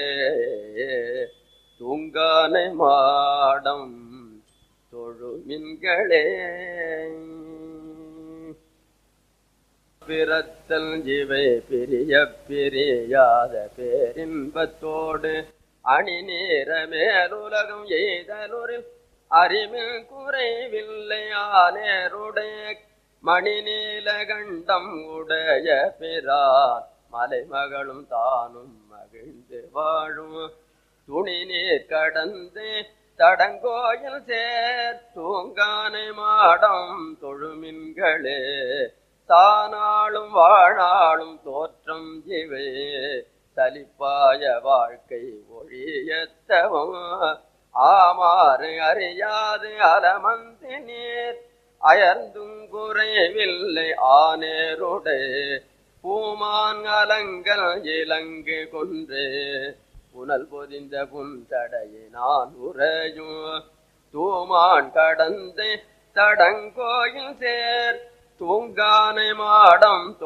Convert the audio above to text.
தூங்கானை மாடம் தொழுமின்களே பிறத்தல் இவை பிரிய பிரியாத பேரின்பத்தோடு அணி நீர மேலுலகம் எய்தலொரு அறிவில் குறைவில்லையானேருடைய மணி நீலகண்டம் உடைய பிறான் மலைமகளும் தானும் மகிழ்ந்து வாழும் துணி நீர் கடந்து தடங்கோயில் சேர் தூங்கானை மாடம் தொழுமின்களே தானாளும் வாழாளும் தோற்றம் இவை தலிப்பாய வாழ்க்கை ஒழியத்தவம் ஆமாறு அறியாது அலமந்து நீர் அயர்ந்தும் குறைவில்லை ஆனேருடே பூமான் அலங்கள் இலங்கு கொன்று புனல் பொதிந்த புந்தடையினான் உறையும் தூமான் கடந்து தடங்கோயில் சேர் தூங்கானை மாடம்